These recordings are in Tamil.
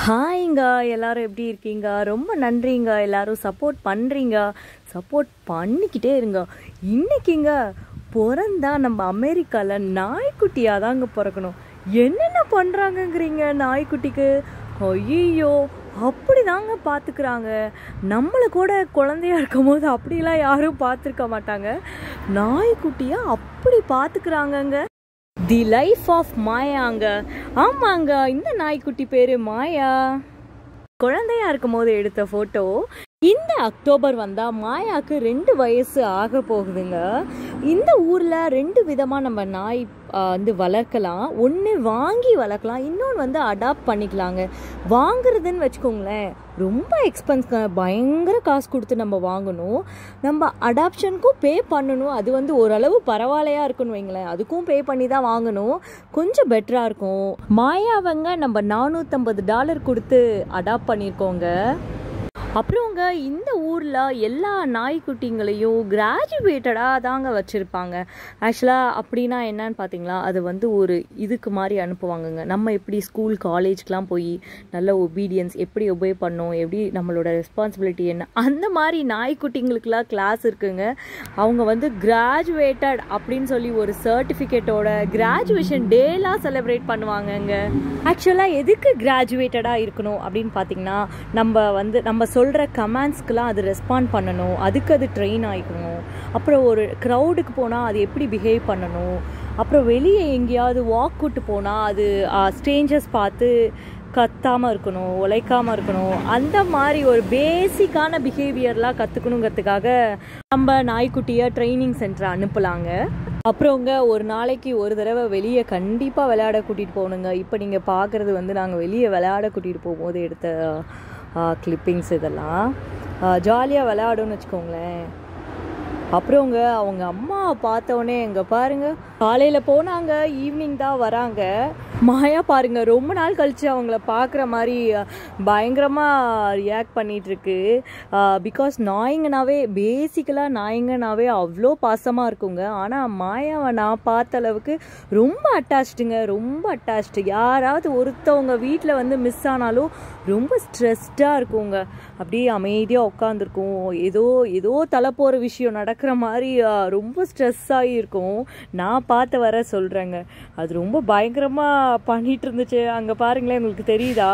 ஹாய்ங்க எல்லாரும் எப்படி இருக்கீங்க ரொம்ப நன்றிங்க எல்லாரும் சப்போர்ட் பண்ணுறீங்க சப்போர்ட் பண்ணிக்கிட்டே இருங்க இன்னைக்குங்க பிறந்தா நம்ம அமெரிக்காவில் நாய்க்குட்டியாக தாங்க பிறக்கணும் என்னென்ன பண்ணுறாங்கங்கிறீங்க நாய்க்குட்டிக்கு ஐயோ அப்படி தாங்க பார்த்துக்கிறாங்க நம்மளை கூட குழந்தையா இருக்கும் போது அப்படிலாம் யாரும் பார்த்துருக்க மாட்டாங்க நாய்க்குட்டியை அப்படி பார்த்துக்கிறாங்கங்க தி லைஃப் ஆஃப் மாயாங்க ஆமாங்க இந்த நாய்க்குட்டி பேரு மாயா குழந்தையா இருக்கும் போது எடுத்த போட்டோ இந்த அக்டோபர் வந்தா மாயாக்கு ரெண்டு வயசு ஆக போகுதுங்க இந்த ஊர்ல ரெண்டு விதமா நம்ம நாய் ஆ, வந்து வளர்க்கலாம் ஒன்று வாங்கி வளர்க்கலாம் இன்னொன்று வந்து அடாப்ட் பண்ணிக்கலாங்க வாங்குறதுன்னு வச்சுக்கோங்களேன் ரொம்ப எக்ஸ்பென்ஸ் பயங்கர காசு கொடுத்து நம்ம வாங்கணும் நம்ம அடாப்ஷனுக்கும் பே பண்ணணும் அது வந்து ஓரளவு பரவாயில்லையா இருக்குன்னு வைங்களேன் அதுக்கும் பே பண்ணி தான் வாங்கணும் கொஞ்சம் பெட்டராக இருக்கும் மாயாவங்க நம்ம நானூற்றம்பது டாலர் கொடுத்து அடாப்ட் பண்ணியிருக்கோங்க அப்புறங்க இந்த ஊரில் எல்லா நாய்க்குட்டிங்களையும் கிராஜுவேட்டடாக தாங்க வச்சுருப்பாங்க ஆக்சுவலாக அப்படின்னா என்னன்னு பார்த்தீங்களா அது வந்து ஒரு இதுக்கு மாதிரி அனுப்புவாங்கங்க நம்ம எப்படி ஸ்கூல் காலேஜ்க்கெலாம் போய் நல்ல ஒபீடியன்ஸ் எப்படி ஒபே பண்ணோம் எப்படி நம்மளோட ரெஸ்பான்சிபிலிட்டி என்ன அந்த மாதிரி நாய்க்குட்டிங்களுக்கெல்லாம் கிளாஸ் இருக்குங்க அவங்க வந்து கிராஜுவேட்டட் அப்படின்னு சொல்லி ஒரு சர்டிஃபிகேட்டோட கிராஜுவேஷன் டேலாம் செலிப்ரேட் பண்ணுவாங்கங்க ஆக்சுவலாக எதுக்கு கிராஜுவேட்டடாக இருக்கணும் அப்படின்னு பார்த்தீங்கன்னா நம்ம வந்து நம்ம சொல்கிற கமாண்ட்ஸ்க்கெலாம் அது ரெஸ்பாண்ட் பண்ணணும் அதுக்கு அது ட்ரெயின் ஆகிக்கணும் அப்புறம் ஒரு க்ரௌடுக்கு போனால் அது எப்படி பிஹேவ் பண்ணணும் அப்புறம் வெளியே எங்கேயாவது வாக் கூட்டு போனால் அது ஸ்ட்ரேஞ்சர்ஸ் பார்த்து கத்தாமல் இருக்கணும் உழைக்காமல் இருக்கணும் அந்த மாதிரி ஒரு பேசிக்கான பிஹேவியர்லாம் கற்றுக்கணுங்கிறதுக்காக நம்ம நாய்க்குட்டியை ட்ரைனிங் சென்டர் அனுப்பலாங்க அப்புறங்க ஒரு நாளைக்கு ஒரு தடவை வெளியே கண்டிப்பாக விளையாட கூட்டிகிட்டு போகணுங்க இப்போ நீங்கள் பார்க்குறது வந்து நாங்கள் வெளியே விளையாட கூட்டிகிட்டு போகும்போது எடுத்த கிளிப்பிங்ஸ் இதெல்லாம் ஜாலியாக விளையாடும்னு வச்சுக்கோங்களேன் அப்புறங்க அவங்க அம்மா பார்த்தோன்னே எங்க பாருங்க காலையில போனாங்க ஈவினிங் தான் வராங்க மாயா பாருங்க ரொம்ப நாள் கழிச்சு அவங்கள பார்க்குற மாதிரி அஹ், பயங்கரமா ரியாக்ட் பண்ணிட்டு இருக்கு பிகாஸ் நாய்ங்கனாவே பேசிக்கலாக நாய்ங்கனாவே அவ்வளோ பாசமாக இருக்குங்க ஆனால் மாயாவை நான் பார்த்த அளவுக்கு ரொம்ப அட்டாச்டுங்க ரொம்ப அட்டாச்டு யாராவது ஒருத்தவங்க வீட்டில் வந்து மிஸ் ஆனாலும் ரொம்ப ஸ்ட்ரெஸ்டாக இருக்குங்க அப்படியே அமைதியாக உட்காந்துருக்கும் ஏதோ ஏதோ தலை போகிற விஷயம் நடக்கிற மாதிரி ஆ, ரொம்ப ஸ்ட்ரெஸ் ஆகியிருக்கும் நான் பார்த்த வர சொல்கிறேங்க அது ரொம்ப பயங்கரமாக பண்ணிட்டு இருந்துச்சு அங்கே பாருங்களேன் உங்களுக்கு தெரியுதா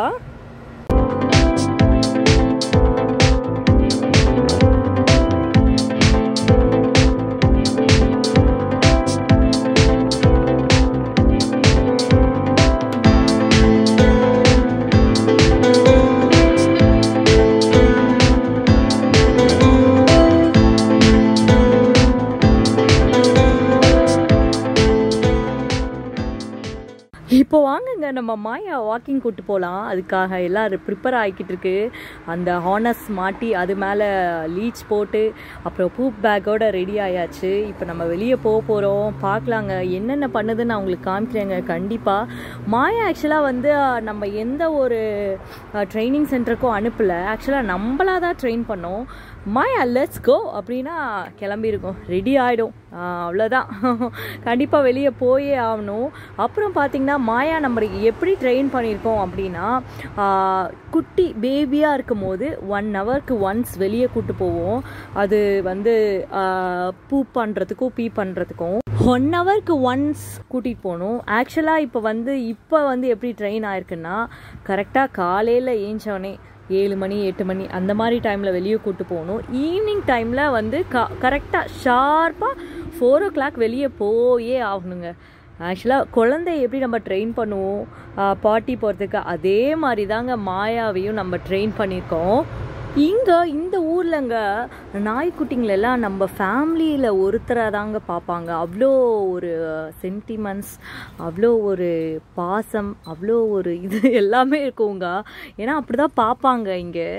இப்போ வாங்குங்க நம்ம மாயா வாக்கிங் கூட்டு போகலாம் அதுக்காக எல்லாம் ப்ரிப்பேர் ஆகிக்கிட்டு இருக்கு அந்த ஹானஸ் மாட்டி அது மேலே லீச் போட்டு அப்புறம் பூப் பேக்கோட ரெடி ஆயாச்சு இப்போ நம்ம வெளியே போக போகிறோம் பார்க்கலாங்க என்னென்ன பண்ணுதுன்னு நான் உங்களுக்கு காமிக்கிறேங்க கண்டிப்பாக மாயா ஆக்சுவலாக வந்து அஹ், நம்ம எந்த ஒரு ட்ரைனிங் சென்டருக்கும் அனுப்பலை ஆக்சுவலாக நம்மளா தான் ட்ரெயின் பண்ணோம் மாயா லெட்ஸ் கோ அப்படின்னா கிளம்பியிருக்கோம் ரெடி ஆகிடும் அவ்வளோதான் கண்டிப்பாக வெளியே போயே ஆகணும் அப்புறம் பார்த்தீங்கன்னா மாயா நம்ம எப்படி ட்ரெயின் பண்ணியிருக்கோம் அப்படின்னா ஆஹ், குட்டி பேபியாக இருக்கும் போது ஒன் ஹவருக்கு ஒன்ஸ் வெளியே கூட்டு போவோம் அது வந்து பூ பண்ணுறதுக்கும் பீ பண்ணுறதுக்கும் ஒன் ஹவருக்கு ஒன்ஸ் கூட்டிகிட்டு போகணும் ஆக்சுவலாக இப்போ வந்து இப்போ வந்து எப்படி ட்ரெயின் ஆயிருக்குன்னா கரெக்டாக காலையில் ஏஞ்சவனே ஏழு மணி எட்டு மணி அந்த மாதிரி டைமில் வெளியே கூட்டு போகணும் ஈவினிங் டைமில் வந்து க கரெக்டாக ஷார்ப்பாக ஃபோர் ஓ கிளாக் வெளியே போயே ஆகணுங்க ஆக்சுவலாக குழந்தைய எப்படி நம்ம ட்ரெயின் பண்ணுவோம் பாட்டி போகிறதுக்கு அதே மாதிரி தாங்க மாயாவையும் நம்ம ட்ரெயின் பண்ணியிருக்கோம் இங்கே இந்த ஊர்லங்க நாய்க்குட்டிங்களெல்லாம் நம்ம ஃபேமிலியில் ஒருத்தராக தாங்க பார்ப்பாங்க அவ்வளோ ஒரு சென்டிமெண்ட்ஸ் அவ்வளோ ஒரு பாசம் அவ்வளோ ஒரு இது எல்லாமே இருக்குங்க ஏன்னா அப்படி தான் பார்ப்பாங்க இங்கே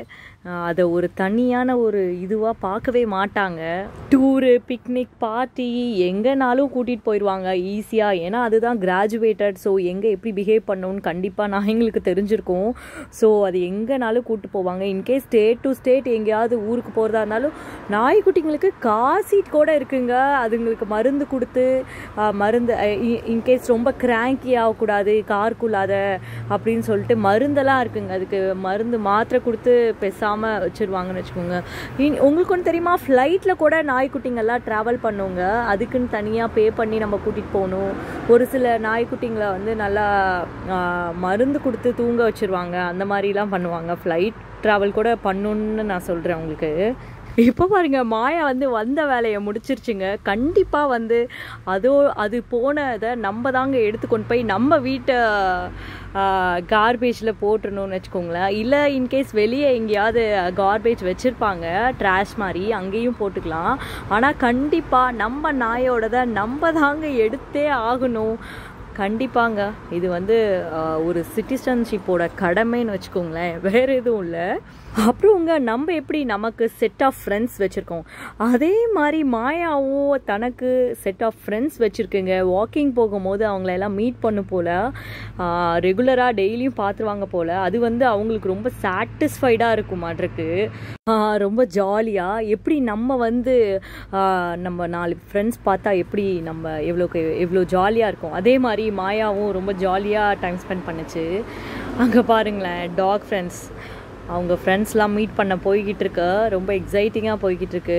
ஆஹ் அதை ஒரு தனியான ஒரு இதுவாக பார்க்கவே மாட்டாங்க டூரு பிக்னிக் பார்ட்டி எங்கேனாலும் கூட்டிகிட்டு போயிடுவாங்க ஈஸியாக ஏன்னா அதுதான் கிராஜுவேட்டட் ஸோ எங்கே எப்படி பிஹேவ் பண்ணணும்னு கண்டிப்பாக நான் எங்களுக்கு தெரிஞ்சிருக்கோம் ஸோ அது எங்கேனாலும் கூப்பிட்டு போவாங்க இன்கேஸ் ஸ்டேட் டு ஸ்டேட் எங்கேயாவது ஊருக்கு போகிறதா இருந்தாலும் நாய்க்குட்டிங்களுக்கு கார் சீட் கூட இருக்குங்க அதுங்களுக்கு மருந்து கொடுத்து ஆஹ் மருந்து இன்கேஸ் ரொம்ப கிராங்கி ஆகக்கூடாது கார்க்குள்ளாத அப்படின்னு சொல்லிட்டு மருந்தெல்லாம் இருக்குங்க அதுக்கு மருந்து மாத்திரை கொடுத்து பெசாமல் வச்சுருவாங்கன்னு வச்சுக்கோங்க இன் உங்களுக்கு ஒன்று தெரியுமா ஃப்ளைட்டில் கூட நாய்க்குட்டிங்கெல்லாம் ட்ராவல் பண்ணுவோங்க அதுக்குன்னு தனியாக பே பண்ணி நம்ம கூட்டிகிட்டு போகணும் ஒரு சில நாய்க்குட்டிங்களை வந்து நல்லா ஆஹ், மருந்து கொடுத்து தூங்க வச்சுருவாங்க அந்த மாதிரிலாம் பண்ணுவாங்க ஃப்ளைட் ட்ராவல் கூட பண்ணணுன்னு நான் சொல்கிறேன் உங்களுக்கு இப்போ பாருங்க மாயா வந்து வந்த வேலையை முடிச்சிருச்சுங்க கண்டிப்பாக வந்து அதோ அது போனதை நம்ம தாங்க எடுத்து கொண்டு போய் நம்ம வீட்டை கார்பேஜில் போட்டுருணும்னு வச்சுக்கோங்களேன் இல்லை இன்கேஸ் வெளியே எங்கேயாவது கார்பேஜ் வச்சுருப்பாங்க ட்ராஷ் மாதிரி அங்கேயும் போட்டுக்கலாம் ஆனால் கண்டிப்பாக நம்ம நாயோடதை நம்ம தாங்க எடுத்தே ஆகணும் கண்டிப்பாங்க இது வந்து ஆஹ், ஒரு சிட்டிசன்ஷிப்போட கடமைன்னு வச்சுக்கோங்களேன் வேறு எதுவும் இல்லை அப்புறம்ங்க நம்ம எப்படி நமக்கு செட் ஆஃப் ஃப்ரெண்ட்ஸ் வச்சுருக்கோம் அதே மாதிரி மாயாவும் தனக்கு செட் ஆஃப் ஃப்ரெண்ட்ஸ் வச்சுருக்குங்க வாக்கிங் போகும்போது அவங்கள எல்லாம் மீட் பண்ணு போல் ரெகுலராக டெய்லியும் பார்த்துருவாங்க போல் அது வந்து அவங்களுக்கு ரொம்ப சாட்டிஸ்ஃபைடாக இருக்கும் மாட்டிருக்கு ரொம்ப ஜாலியாக எப்படி நம்ம வந்து ஆஹ், நம்ம நாலு ஃப்ரெண்ட்ஸ் பார்த்தா எப்படி நம்ம எவ்வளோக்கு எவ்வளோ ஜாலியாக இருக்கும் அதே மாதிரி மாயாவும் ரொம்ப ஜாலியாக டைம் ஸ்பெண்ட் பண்ணுச்சு அங்கே பாருங்களேன் டாக் ஃப்ரெண்ட்ஸ் அவங்க ஃப்ரெண்ட்ஸ்லாம் மீட் பண்ண போய்கிட்டு இருக்கு ரொம்ப எக்ஸைட்டிங்காக போய்கிட்டு இருக்கு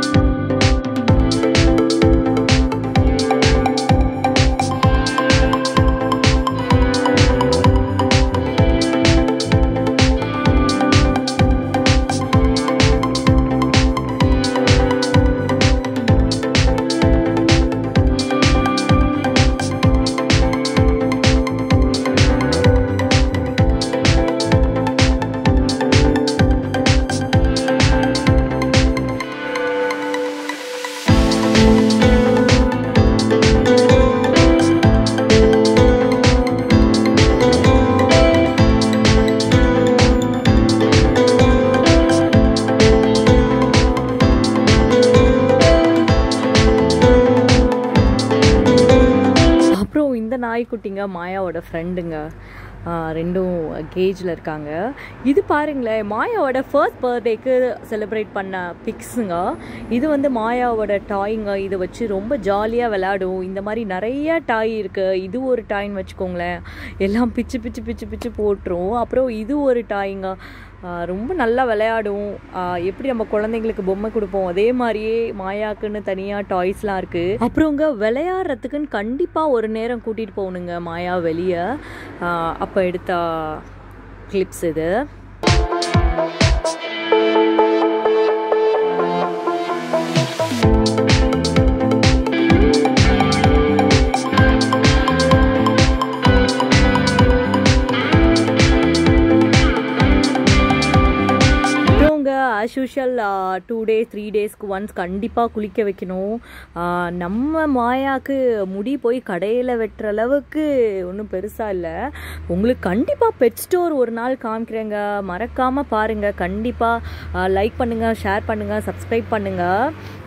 அப்புறம் இந்த நாய்க்குட்டிங்க மாயாவோட ஃப்ரெண்டுங்க ரெண்டும் கேஜில் இருக்காங்க இது பாருங்களேன் மாயாவோட ஃபர்ஸ்ட் பர்த்டேக்கு செலிப்ரேட் பண்ண பிக்ஸுங்க இது வந்து மாயாவோட டாய்ங்க இதை வச்சு ரொம்ப ஜாலியாக விளையாடும் இந்த மாதிரி நிறைய டாய் இருக்குது இது ஒரு டாய்ன்னு வச்சுக்கோங்களேன் எல்லாம் பிச்சு பிச்சு பிச்சு பிச்சு போட்டுரும் அப்புறம் இது ஒரு டாய்ங்க ஆஹ் ரொம்ப நல்லா விளையாடும் ஆஹ் எப்படி நம்ம குழந்தைங்களுக்கு பொம்மை கொடுப்போம் அதே மாதிரியே மாயாக்குன்னு தனியாக டாய்ஸ்லாம் இருக்குது அப்புறங்க விளையாடுறதுக்குன்னு கண்டிப்பாக ஒரு நேரம் கூட்டிகிட்டு போகணுங்க மாயா வெளியே அப்போ எடுத்த கிளிப்ஸ் இது அப்புறங்க as usual two days three டேஸ்க்கு ஒன்ஸ் கண்டிப்பாக குளிக்க வைக்கணும் ஆஹ் நம்ம மாயாக்கு முடி போய் கடையில் வெட்டுற அளவுக்கு ஒன்றும் பெருசாக இல்லை உங்களுக்கு கண்டிப்பாக பெட் ஸ்டோர் ஒரு நாள் காமிக்கிறேங்க மறக்காமல் பாருங்கள் கண்டிப்பாக லைக் பண்ணுங்கள் ஷேர் பண்ணுங்கள் சப்ஸ்கிரைப் பண்ணுங்கள்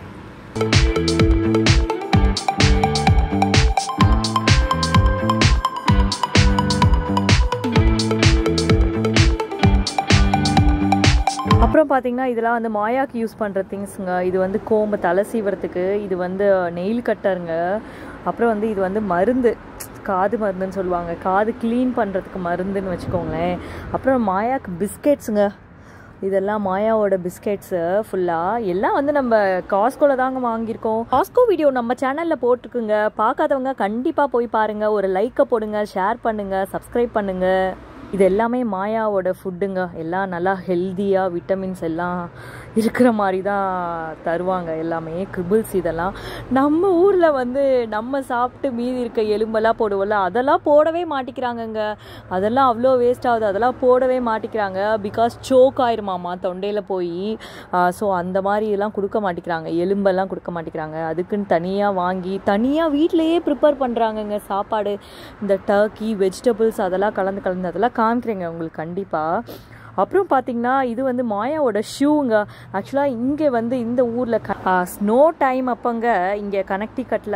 அப்புறம் பார்த்தீங்கன்னா இதெல்லாம் வந்து மாயாக்கு யூஸ் பண்ணுற திங்ஸுங்க இது வந்து கோம்பு தலை சீவறதுக்கு இது வந்து நெயில் கட்டருங்க அப்புறம் வந்து இது வந்து மருந்து காது மருந்துன்னு சொல்லுவாங்க காது க்ளீன் பண்ணுறதுக்கு மருந்துன்னு வச்சுக்கோங்களேன் அப்புறம் மாயாக்கு பிஸ்கெட்ஸுங்க இதெல்லாம் மாயாவோட பிஸ்கெட்ஸு ஃபுல்லாக எல்லாம் வந்து நம்ம காஸ்கோவில் தாங்க வாங்கியிருக்கோம் காஸ்கோ வீடியோ நம்ம சேனலில் போட்டிருக்குங்க பார்க்காதவங்க கண்டிப்பாக போய் பாருங்கள் ஒரு லைக்கை போடுங்க ஷேர் பண்ணுங்கள் சப்ஸ்கிரைப் பண்ணுங்கள் இது எல்லாமே மாயாவோட ஃபுட்டுங்க எல்லாம் நல்லா ஹெல்த்தியாக விட்டமின்ஸ் எல்லாம் இருக்கிற மாதிரி தான் தருவாங்க எல்லாமே கிரிபிள்ஸ் இதெல்லாம் நம்ம ஊரில் வந்து நம்ம சாப்பிட்டு மீதி இருக்க எலும்பெல்லாம் போடுவோம்ல அதெல்லாம் போடவே மாட்டிக்கிறாங்கங்க அதெல்லாம் அவ்வளோ வேஸ்ட் ஆகுது அதெல்லாம் போடவே மாட்டிக்கிறாங்க பிகாஸ் சோக் ஆயிருமாமா தொண்டையில் போய் ஸோ அந்த மாதிரி எல்லாம் கொடுக்க மாட்டிக்கிறாங்க எலும்பெல்லாம் கொடுக்க மாட்டிக்கிறாங்க அதுக்குன்னு தனியாக வாங்கி தனியாக வீட்டிலையே ப்ரிப்பேர் பண்ணுறாங்கங்க சாப்பாடு இந்த டர்க்கி வெஜிடபிள்ஸ் அதெல்லாம் கலந்து கலந்து அதெல்லாம் காமிக்கிறேங்க உங்களுக்கு கண்டிப்பாக அப்புறம் பார்த்தீங்கன்னா இது வந்து மாயாவோட ஷூங்க ஆக்சுவலாக இங்கே வந்து இந்த ஊரில் ஸ்னோ டைம் அப்போங்க இங்கே கனெக்டிகட்டில்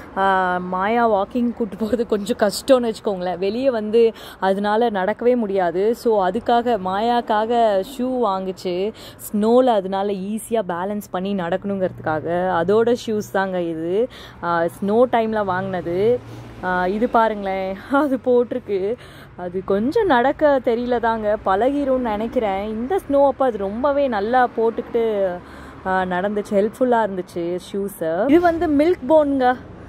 மாயா வாக்கிங் கூட்டு போகிறது கொஞ்சம் கஷ்டம்னு வச்சுக்கோங்களேன் வெளியே வந்து அதனால நடக்கவே முடியாது ஸோ அதுக்காக மாயாக்காக ஷூ வாங்குச்சு ஸ்னோவில் அதனால ஈஸியாக பேலன்ஸ் பண்ணி நடக்கணுங்கிறதுக்காக அதோட ஷூஸ் தாங்க இது ஸ்னோ டைமில் வாங்கினது இது பாருங்களேன் அது போட்டிருக்கு அது கொஞ்சம் நடக்க தெரியல தாங்க பழகிரும்னு நினைக்கிறேன் இந்த ஸ்னோ அப்போ அது ரொம்பவே நல்லா போட்டுக்கிட்டு நடந்துச்சு ஹெல்ப்ஃபுல்லாக இருந்துச்சு ஷூஸு இது வந்து மில்க் போனுங்க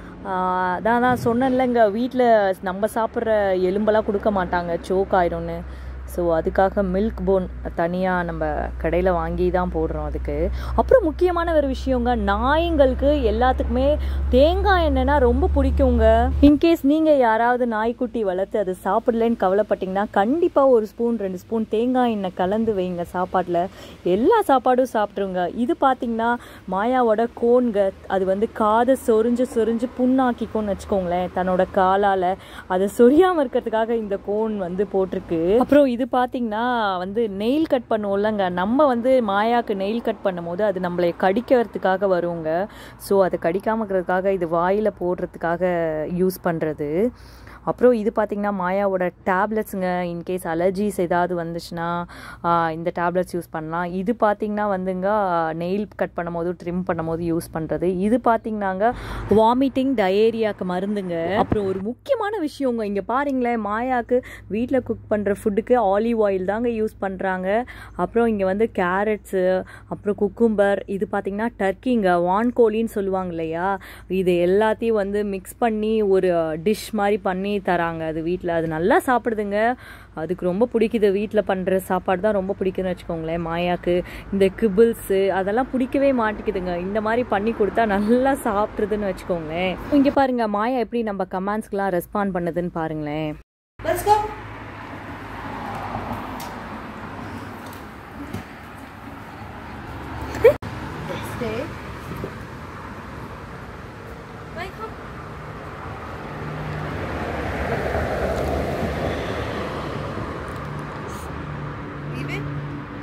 அதான் தான் சொன்னேன்லங்க வீட்டில் நம்ம சாப்பிட்ற எலும்பெல்லாம் கொடுக்க மாட்டாங்க சோக் ஆயிரும்னு ஸோ அதுக்காக மில்க் போன் தனியாக நம்ம கடையில் வாங்கி தான் போடுறோம் அதுக்கு அப்புறம் முக்கியமான ஒரு விஷயங்க நாய்ங்களுக்கு எல்லாத்துக்குமே தேங்காய் எண்ணெய்னா ரொம்ப பிடிக்குங்க இன்கேஸ் நீங்கள் யாராவது நாய்க்குட்டி வளர்த்து அது சாப்பிடலன்னு கவலைப்பட்டீங்கன்னா கண்டிப்பாக ஒரு ஸ்பூன் ரெண்டு ஸ்பூன் தேங்காய் எண்ணெய் கலந்து வைங்க சாப்பாட்டில் எல்லா சாப்பாடும் சாப்பிட்ருங்க இது பார்த்தீங்கன்னா மாயாவோட கோன்க அது வந்து காதை சொரிஞ்சு சொரிஞ்சு புண்ணாக்கிக்கும்னு வச்சுக்கோங்களேன் தன்னோட காலால் அதை சொரியாமல் இருக்கிறதுக்காக இந்த கோன் வந்து போட்டிருக்கு அப்புறம் இது பார்த்தீங்கன்னா வந்து நெயில் கட் பண்ணுவோம்லங்க நம்ம வந்து மாயாக்கு நெயில் கட் பண்ணும்போது அது நம்மளை கடிக்கிறதுக்காக வருங்க ஸோ அதை கடிக்காமல் இருக்கிறதுக்காக இது வாயில் போடுறதுக்காக யூஸ் பண்ணுறது அப்புறம் இது பார்த்திங்கன்னா மாயாவோட டேப்லெட்ஸுங்க இன்கேஸ் அலர்ஜிஸ் ஏதாவது வந்துச்சுன்னா இந்த டேப்லெட்ஸ் யூஸ் பண்ணலாம் இது பார்த்திங்கன்னா வந்துங்க நெயில் கட் பண்ணும் போது ட்ரிம் பண்ணும் போது யூஸ் பண்ணுறது இது பார்த்திங்கனாங்க வாமிட்டிங் டயேரியாவுக்கு மருந்துங்க அப்புறம் ஒரு முக்கியமான விஷயங்க இங்கே பாருங்களேன் மாயாவுக்கு வீட்டில் குக் பண்ணுற ஃபுட்டுக்கு ஆலிவ் ஆயில் தாங்க யூஸ் பண்ணுறாங்க அப்புறம் இங்கே வந்து கேரட்ஸு அப்புறம் குக்கும்பர் இது பார்த்திங்கன்னா டர்க்கிங்க வான்கோழின்னு சொல்லுவாங்க இல்லையா இது எல்லாத்தையும் வந்து மிக்ஸ் பண்ணி ஒரு டிஷ் மாதிரி பண்ணி பண்ணி தராங்க அது வீட்டில் அது நல்லா சாப்பிடுதுங்க அதுக்கு ரொம்ப பிடிக்குது வீட்டில் பண்ணுற சாப்பாடு தான் ரொம்ப பிடிக்குதுன்னு வச்சுக்கோங்களேன் மாயாக்கு இந்த கிபிள்ஸு அதெல்லாம் பிடிக்கவே மாட்டேங்குதுங்க இந்த மாதிரி பண்ணி கொடுத்தா நல்லா சாப்பிட்றதுன்னு வச்சுக்கோங்களேன் இங்கே பாருங்க மாயா எப்படி நம்ம கமாண்ட்ஸ்க்கெலாம் ரெஸ்பாண்ட் பண்ணுதுன்னு பாருங்களேன் Stay. Wake up. Leave it.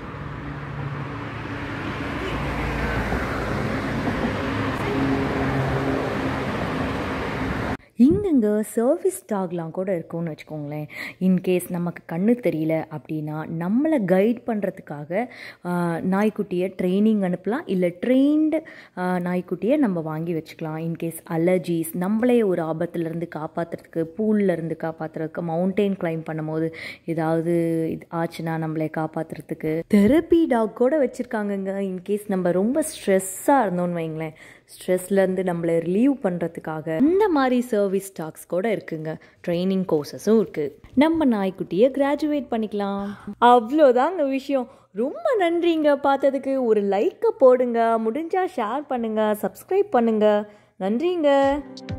இங்கங்க சர்வீஸ் டாக்லாம் கூட இருக்கும்னு வச்சுக்கோங்களேன் இன்கேஸ் நமக்கு கண்ணு தெரியல அப்படின்னா நம்மளை கைட் பண்ணுறதுக்காக நாய்க்குட்டியை ட்ரைனிங் அனுப்பலாம் இல்லை ட்ரெயின்டு நாய்க்குட்டியை நம்ம வாங்கி வச்சுக்கலாம் இன்கேஸ் அலர்ஜிஸ் நம்மளே ஒரு ஆபத்துலேருந்து காப்பாற்றுறதுக்கு பூல்லேருந்து காப்பாற்றுறதுக்கு மவுண்டெயின் கிளைம் பண்ணும்போது ஏதாவது இது ஆச்சுன்னா நம்மளை காப்பாற்றுறதுக்கு தெரப்பி டாக் கூட வச்சுருக்காங்கங்க இன்கேஸ் நம்ம ரொம்ப ஸ்ட்ரெஸ்ஸாக இருந்தோம்னு வைங்களேன் ஸ்ட்ரெஸ்லேருந்து நம்மளை ரிலீவ் பண்ணுறதுக்காக இந்த மாதிரி சர்வீஸ் டாக்ஸ் கூட இருக்குங்க ட்ரைனிங் கோர்சஸும் இருக்குது நம்ம நாய்க்குட்டியை கிராஜுவேட் பண்ணிக்கலாம் அவ்வளோதாங்க விஷயம் ரொம்ப நன்றிங்க பார்த்ததுக்கு ஒரு லைக்கை போடுங்க முடிஞ்சால் ஷேர் பண்ணுங்கள் சப்ஸ்கிரைப் பண்ணுங்கள் நன்றிங்க